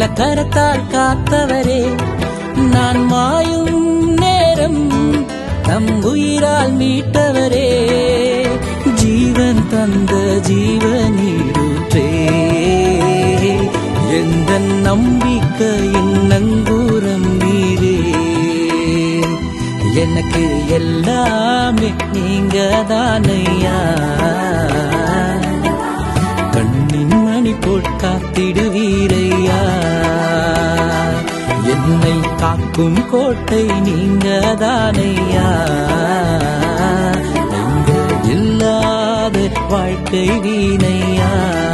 கரத்தால் காத்தவரே நான் மாயும் நேரம் தம் உயிரால் மீட்டவரே ஜீவன் தந்த ஜீவனீடுற்றே எந்த நம்பிக்கையின் நங்கூரம் நீரே எனக்கு எல்லாமே நீங்க தானையா கண்ணின் மணி போல் காத்திடுவீரையா என்னை காக்கும் கோட்டை நீங்க தானையா நீங்க இல்லாத வாழ்க்கை வீணையா